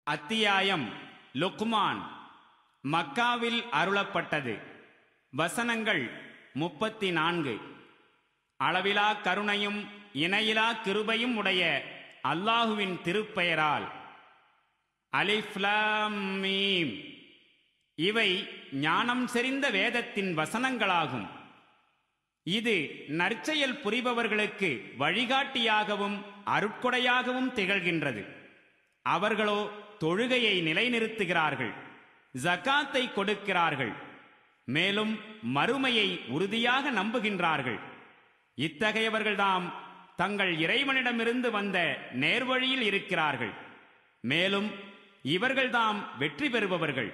அத்தியாயம் லுக்மான் மக்காவில் அருளப்பட்டது வசனங்கள் முப்பத்தி நான்கு அளவிலா கருணையும் இணையிலா கிருபையும் உடைய அல்லாஹுவின் திருப்பெயரால் அலிஃப் லாம் மீம் இவை ஞானம் செறிந்த வேதத்தின் வசனங்களாகும் இது நற்செயல் புரிபவர்களுக்கு வழிகாட்டியாகவும் அருட்கொடையாகவும் திகழ்கின்றது அவர்களோ தொழுகையை நிலைநிறுத்துகிறார்கள் ஜகாத்தை கொடுக்கிறார்கள் மேலும் மறுமையை உறுதியாக நம்புகின்றார்கள் இத்தகையவர்கள்தாம் தங்கள் இறைவனிடமிருந்து வந்த நேர்வழியில் இருக்கிறார்கள் மேலும் இவர்கள்தாம் வெற்றி பெறுபவர்கள்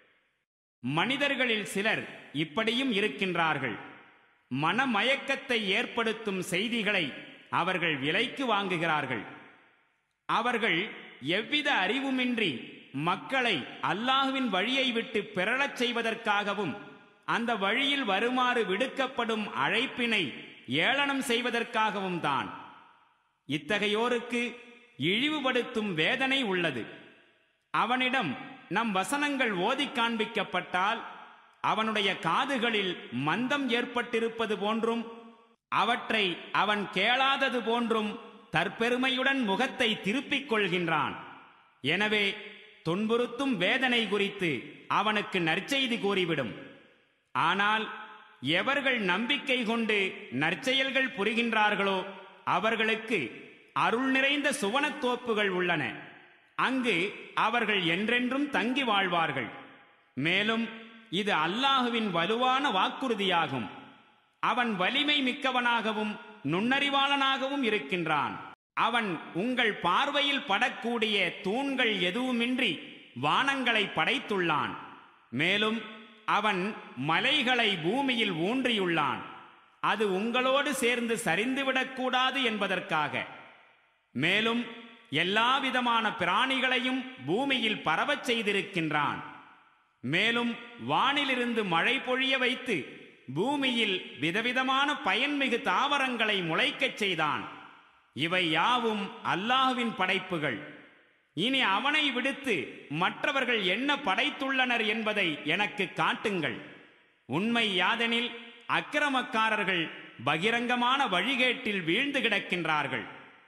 மனிதர்களில் சிலர் இப்படியும் இருக்கின்றார்கள் மனமயக்கத்தை ஏற்படுத்தும் செய்திகளை அவர்கள் விலைக்கு வாங்குகிறார்கள் அவர்கள் எவ்வித அறிவுமின்றி மக்களை அல்லாஹுவின் வழியை விட்டு பிறழச் செய்வதற்காகவும் அந்த வழியில் வருமாறு விடுக்கப்படும் அழைப்பினை ஏளனம் செய்வதற்காகவும் தான் இத்தகையோருக்கு இழிவுபடுத்தும் வேதனை உள்ளது அவனிடம் நம் வசனங்கள் ஓதிக் காண்பிக்கப்பட்டால் அவனுடைய காதுகளில் மந்தம் ஏற்பட்டிருப்பது போன்றும் அவற்றை அவன் கேளாதது போன்றும் தற்பெருமையுடன் முகத்தை திருப்பிக் கொள்கின்றான் எனவே துன்புறுத்தும் வேதனை குறித்து அவனுக்கு நற்செய்தி கூறிவிடும் ஆனால் எவர்கள் நம்பிக்கை கொண்டு நற்செயல்கள் புரிகின்றார்களோ அவர்களுக்கு அருள் நிறைந்த சுவனத்தோப்புகள் உள்ளன அங்கு அவர்கள் என்றென்றும் தங்கி வாழ்வார்கள் மேலும் இது அல்லாஹுவின் வலுவான வாக்குறுதியாகும் அவன் வலிமை மிக்கவனாகவும் நுண்ணறிவாளனாகவும் இருக்கின்றான் அவன் உங்கள் பார்வையில் படக்கூடிய தூண்கள் எதுவுமின்றி வானங்களை படைத்துள்ளான் மேலும் அவன் மலைகளை பூமியில் ஊன்றியுள்ளான் அது உங்களோடு சேர்ந்து சரிந்துவிடக்கூடாது என்பதற்காக மேலும் எல்லாவிதமான பிராணிகளையும் பூமியில் பரவச் செய்திருக்கின்றான் மேலும் வானிலிருந்து மழை பொழிய வைத்து பூமியில் விதவிதமான பயன்மிகு தாவரங்களை முளைக்கச் செய்தான் இவை யாவும் அல்லாஹுவின் படைப்புகள் இனி அவனை விடுத்து மற்றவர்கள் என்ன படைத்துள்ளனர் என்பதை எனக்கு காட்டுங்கள் உண்மை யாதெனில் அக்கிரமக்காரர்கள் பகிரங்கமான வழிகேட்டில் வீழ்ந்து கிடக்கின்றார்கள்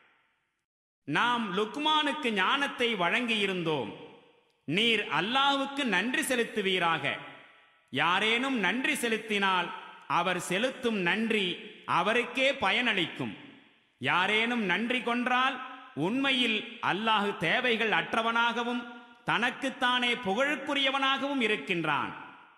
நாம் லுக்மானுக்கு ஞானத்தை வழங்கியிருந்தோம் நீர் அல்லாஹுக்கு நன்றி செலுத்துவீராக யாரேனும் நன்றி செலுத்தினால் அவர் செலுத்தும் நன்றி அவருக்கே பயனளிக்கும் யாரேனும் நன்றி கொன்றால் உண்மையில் அல்லாஹு தேவைகள் அற்றவனாகவும் தனக்குத்தானே புகழுக்குரியவனாகவும் இருக்கின்றான்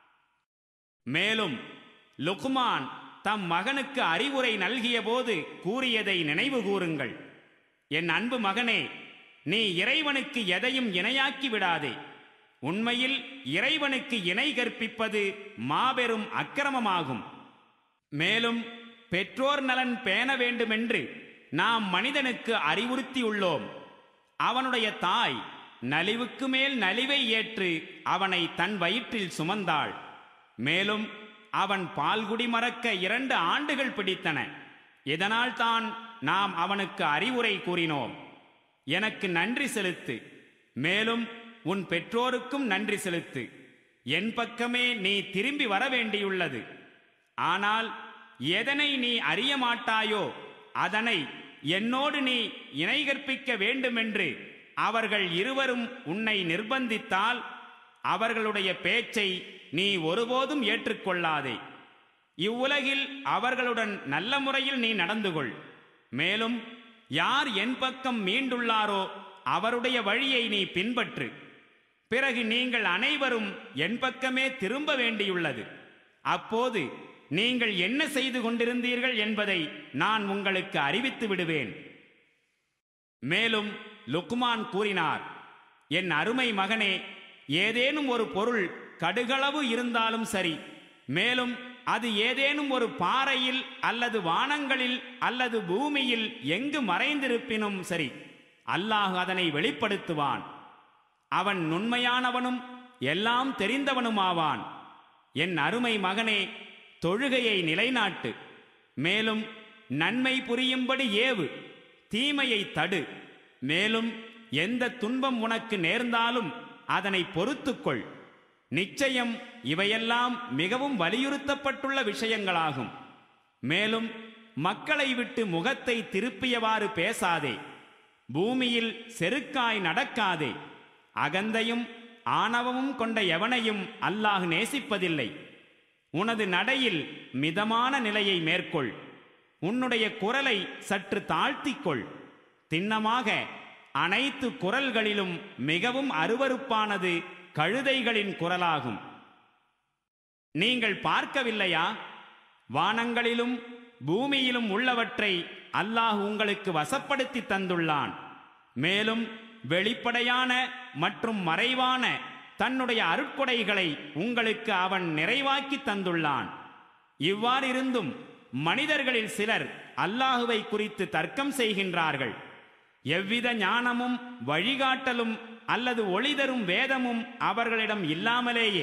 மேலும் லுக்மான் தம் மகனுக்கு அறிவுரை நல்கிய போது கூறியதை நினைவு கூறுங்கள் என் அன்பு மகனே நீ இறைவனுக்கு எதையும் இணையாக்கி விடாதே உண்மையில் இறைவனுக்கு இணை கற்பிப்பது மாபெரும் அக்கிரமமாகும் மேலும் பெற்றோர் நலன் பேண வேண்டுமென்று நாம் மனிதனுக்கு அறிவுறுத்தியுள்ளோம் அவனுடைய தாய் நலிவுக்கு மேல் நலிவை ஏற்று அவனை தன் வயிற்றில் சுமந்தாள் மேலும் அவன் பால்குடி மறக்க இரண்டு ஆண்டுகள் பிடித்தன இதனால் தான் நாம் அவனுக்கு அறிவுரை கூறினோம் எனக்கு நன்றி செலுத்து மேலும் உன் பெற்றோருக்கும் நன்றி செலுத்து என் பக்கமே நீ திரும்பி வர வேண்டியுள்ளது ஆனால் எதனை நீ அறிய மாட்டாயோ அதனை என்னோடு நீ இணை கற்பிக்க வேண்டுமென்று அவர்கள் இருவரும் உன்னை நிர்பந்தித்தால் அவர்களுடைய பேச்சை நீ ஒருபோதும் ஏற்றுக்கொள்ளாதே இவ்வுலகில் அவர்களுடன் நல்ல முறையில் நீ நடந்து கொள் மேலும் யார் என் பக்கம் மீண்டுள்ளாரோ அவருடைய வழியை நீ பின்பற்று பிறகு நீங்கள் அனைவரும் என் பக்கமே திரும்ப வேண்டியுள்ளது அப்போது நீங்கள் என்ன செய்து கொண்டிருந்தீர்கள் என்பதை நான் உங்களுக்கு அறிவித்து விடுவேன் மேலும் லுக்மான் கூறினார் என் அருமை மகனே ஏதேனும் ஒரு பொருள் கடுகளவு இருந்தாலும் சரி மேலும் அது ஏதேனும் ஒரு பாறையில் அல்லது வானங்களில் அல்லது பூமியில் எங்கு மறைந்திருப்பினும் சரி அல்லாஹ் அதனை வெளிப்படுத்துவான் அவன் நுண்மையானவனும் எல்லாம் தெரிந்தவனுமாவான் என் அருமை மகனே தொழுகையை நிலைநாட்டு மேலும் நன்மை புரியும்படி ஏவு தீமையை தடு மேலும் எந்த துன்பம் உனக்கு நேர்ந்தாலும் அதனை பொறுத்துக்கொள் நிச்சயம் இவையெல்லாம் மிகவும் வலியுறுத்தப்பட்டுள்ள விஷயங்களாகும் மேலும் மக்களை விட்டு முகத்தை திருப்பியவாறு பேசாதே பூமியில் செருக்காய் நடக்காதே அகந்தையும் ஆணவமும் கொண்ட எவனையும் அல்லாஹ் நேசிப்பதில்லை உனது நடையில் மிதமான நிலையை மேற்கொள் உன்னுடைய குரலை சற்று தாழ்த்திக்கொள் திண்ணமாக அனைத்து குரல்களிலும் மிகவும் அருவருப்பானது கழுதைகளின் குரலாகும் நீங்கள் பார்க்கவில்லையா வானங்களிலும் பூமியிலும் உள்ளவற்றை அல்லாஹ் உங்களுக்கு வசப்படுத்தி தந்துள்ளான் மேலும் வெளிப்படையான மற்றும் மறைவான தன்னுடைய அருட்கொடைகளை உங்களுக்கு அவன் நிறைவாக்கி தந்துள்ளான் இவ்வாறிருந்தும் மனிதர்களில் சிலர் அல்லாஹுவை குறித்து தர்க்கம் செய்கின்றார்கள் எவ்வித ஞானமும் வழிகாட்டலும் அல்லது ஒளிதரும் வேதமும் அவர்களிடம் இல்லாமலேயே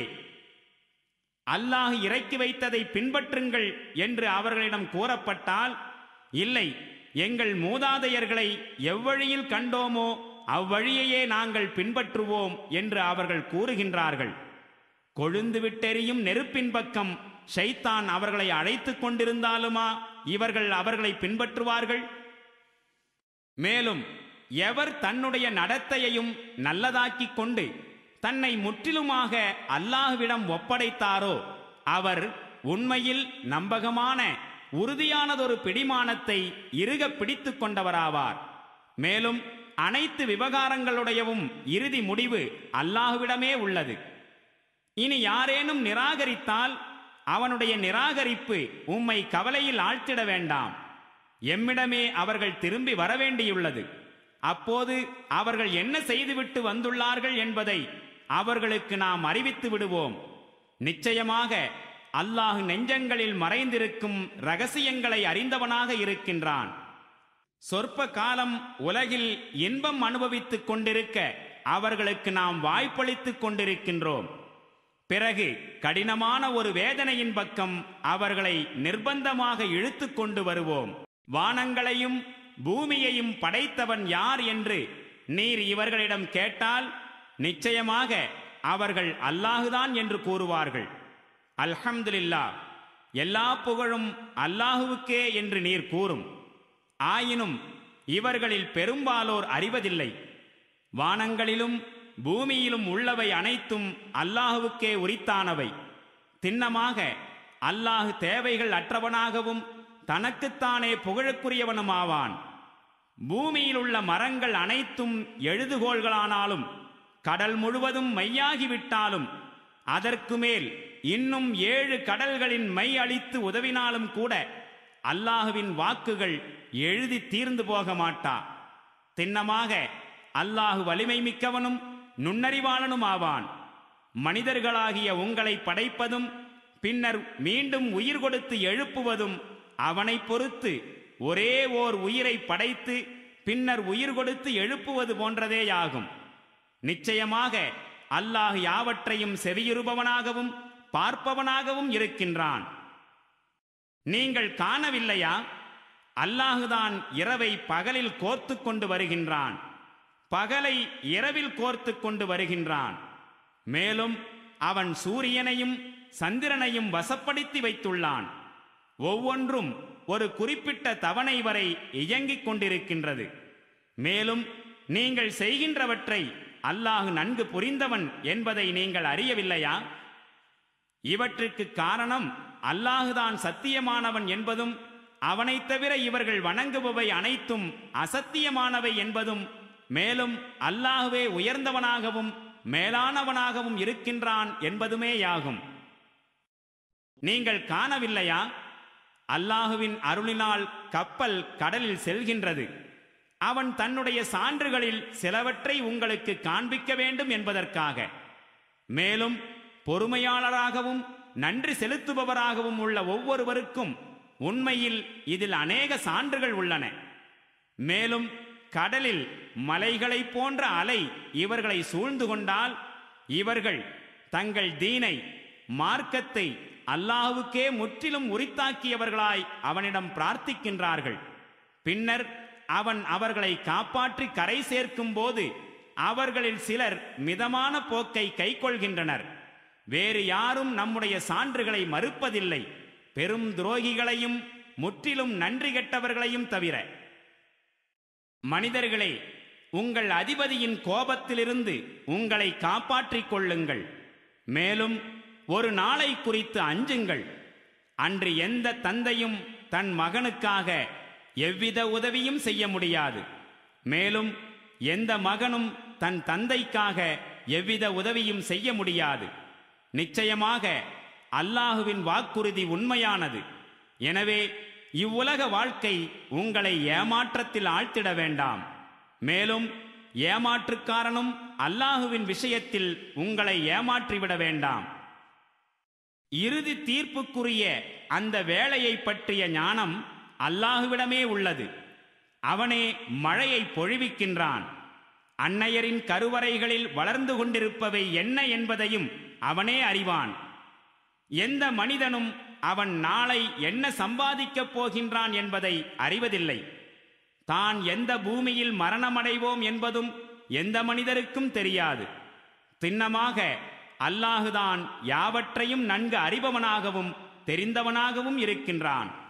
அல்லாஹ் இறக்கி வைத்ததை பின்பற்றுங்கள் என்று அவர்களிடம் கூறப்பட்டால் இல்லை எங்கள் மூதாதையர்களை எவ்வழியில் கண்டோமோ அவ்வழியையே நாங்கள் பின்பற்றுவோம் என்று அவர்கள் கூறுகின்றார்கள் கொழுந்து விட்டெறியும் நெருப்பின் பக்கம் ஷைத்தான் அவர்களை அழைத்துக் கொண்டிருந்தாலுமா இவர்கள் அவர்களை பின்பற்றுவார்கள் மேலும் எவர் தன்னுடைய நடத்தையையும் நல்லதாக்கிக் கொண்டு தன்னை முற்றிலுமாக அல்லாஹ்விடம் ஒப்படைத்தாரோ அவர் உண்மையில் நம்பகமான உறுதியானதொரு பிடிமானத்தை இறுக பிடித்துக் கொண்டவராவார் மேலும் அனைத்து விவகாரங்களுடையவும் இறுதி முடிவு அல்லாஹ்விடமே உள்ளது இனி யாரேனும் நிராகரித்தால் அவனுடைய நிராகரிப்பு உம்மை கவலையில் ஆழ்த்திட வேண்டாம் எம்மிடமே அவர்கள் திரும்பி வரவேண்டியுள்ளது அப்போது அவர்கள் என்ன செய்துவிட்டு வந்துள்ளார்கள் என்பதை அவர்களுக்கு நாம் அறிவித்து விடுவோம் நிச்சயமாக அல்லாஹ் நெஞ்சங்களில் மறைந்திருக்கும் ரகசியங்களை அறிந்தவனாக இருக்கின்றான் சொற்ப காலம் உலகில் இன்பம் அனுபவித்துக் கொண்டிருக்க அவர்களுக்கு நாம் வாய்ப்பளித்துக் கொண்டிருக்கின்றோம் பிறகு கடினமான ஒரு வேதனையின் பக்கம் அவர்களை நிர்பந்தமாக இழுத்துக் கொண்டு வருவோம் வானங்களையும் பூமியையும் படைத்தவன் யார் என்று நீர் இவர்களிடம் கேட்டால் நிச்சயமாக அவர்கள் அல்லாஹுதான் என்று கூறுவார்கள் அல்ஹம்துலில்லா எல்லா புகழும் அல்லாஹுவுக்கே என்று நீர் கூறும் ஆயினும் இவர்களில் பெரும்பாலோர் அறிவதில்லை வானங்களிலும் பூமியிலும் உள்ளவை அனைத்தும் அல்லாஹுவுக்கே உரித்தானவை திண்ணமாக அல்லாஹு தேவைகள் அற்றவனாகவும் தனக்குத்தானே புகழுக்குரியவனுமாவான் பூமியில் உள்ள மரங்கள் அனைத்தும் எழுதுகோள்களானாலும் கடல் முழுவதும் மையாகிவிட்டாலும் அதற்கு மேல் இன்னும் ஏழு கடல்களின் மை அளித்து உதவினாலும் கூட அல்லாஹுவின் வாக்குகள் எழுதி தீர்ந்து போக மாட்டா திண்ணமாக அல்லாஹு வலிமை மிக்கவனும் நுண்ணறிவாளனும் ஆவான் மனிதர்களாகிய உங்களை படைப்பதும் பின்னர் மீண்டும் உயிர் கொடுத்து எழுப்புவதும் அவனை பொறுத்து ஒரே ஓர் உயிரை படைத்து பின்னர் உயிர் கொடுத்து எழுப்புவது போன்றதேயாகும் நிச்சயமாக அல்லாஹ் யாவற்றையும் செவியுறுபவனாகவும் பார்ப்பவனாகவும் இருக்கின்றான் நீங்கள் காணவில்லையா அல்லாஹுதான் இரவை பகலில் கோர்த்து கொண்டு வருகின்றான் பகலை இரவில் கோர்த்து கொண்டு வருகின்றான் மேலும் அவன் சூரியனையும் சந்திரனையும் வசப்படுத்தி வைத்துள்ளான் ஒவ்வொன்றும் ஒரு குறிப்பிட்ட தவணை வரை இயங்கிக் கொண்டிருக்கின்றது மேலும் நீங்கள் செய்கின்றவற்றை அல்லாஹ் நன்கு புரிந்தவன் என்பதை நீங்கள் அறியவில்லையா இவற்றுக்கு காரணம் அல்லாஹுதான் சத்தியமானவன் என்பதும் அவனைத் தவிர இவர்கள் வணங்குபவை அனைத்தும் அசத்தியமானவை என்பதும் மேலும் அல்லாஹுவே உயர்ந்தவனாகவும் மேலானவனாகவும் இருக்கின்றான் என்பதுமேயாகும் நீங்கள் காணவில்லையா அல்லாஹுவின் அருளினால் கப்பல் கடலில் செல்கின்றது அவன் தன்னுடைய சான்றுகளில் சிலவற்றை உங்களுக்கு காண்பிக்க வேண்டும் என்பதற்காக மேலும் பொறுமையாளராகவும் நன்றி செலுத்துபவராகவும் உள்ள ஒவ்வொருவருக்கும் உண்மையில் இதில் அநேக சான்றுகள் உள்ளன மேலும் கடலில் மலைகளைப் போன்ற அலை இவர்களை சூழ்ந்து கொண்டால் இவர்கள் தங்கள் தீனை மார்க்கத்தை அல்லாஹுக்கே முற்றிலும் உரித்தாக்கியவர்களாய் அவனிடம் பிரார்த்திக்கின்றார்கள் பின்னர் அவன் அவர்களை காப்பாற்றி கரை சேர்க்கும் போது அவர்களில் சிலர் மிதமான போக்கை கைக்கொள்கின்றனர் வேறு யாரும் நம்முடைய சான்றுகளை மறுப்பதில்லை பெரும் துரோகிகளையும் முற்றிலும் நன்றி கெட்டவர்களையும் தவிர மனிதர்களே உங்கள் அதிபதியின் கோபத்திலிருந்து உங்களை காப்பாற்றிக் கொள்ளுங்கள் மேலும் ஒரு நாளை குறித்து அஞ்சுங்கள் அன்று எந்த தந்தையும் தன் மகனுக்காக எவ்வித உதவியும் செய்ய முடியாது மேலும் எந்த மகனும் தன் தந்தைக்காக எவ்வித உதவியும் செய்ய முடியாது நிச்சயமாக அல்லாஹுவின் வாக்குறுதி உண்மையானது எனவே இவ்வுலக வாழ்க்கை உங்களை ஏமாற்றத்தில் ஆழ்த்திட வேண்டாம் மேலும் ஏமாற்றுக்காரனும் அல்லாஹுவின் விஷயத்தில் உங்களை ஏமாற்றிவிட வேண்டாம் இறுதி தீர்ப்புக்குரிய அந்த வேலையை பற்றிய ஞானம் அல்லாஹுவிடமே உள்ளது அவனே மழையை பொழிவிக்கின்றான் அன்னையரின் கருவறைகளில் வளர்ந்து கொண்டிருப்பவை என்ன என்பதையும் அவனே அறிவான் எந்த மனிதனும் அவன் நாளை என்ன சம்பாதிக்கப் போகின்றான் என்பதை அறிவதில்லை தான் எந்த பூமியில் மரணமடைவோம் என்பதும் எந்த மனிதருக்கும் தெரியாது திண்ணமாக அல்லாஹுதான் யாவற்றையும் நன்கு அறிபவனாகவும் தெரிந்தவனாகவும் இருக்கின்றான்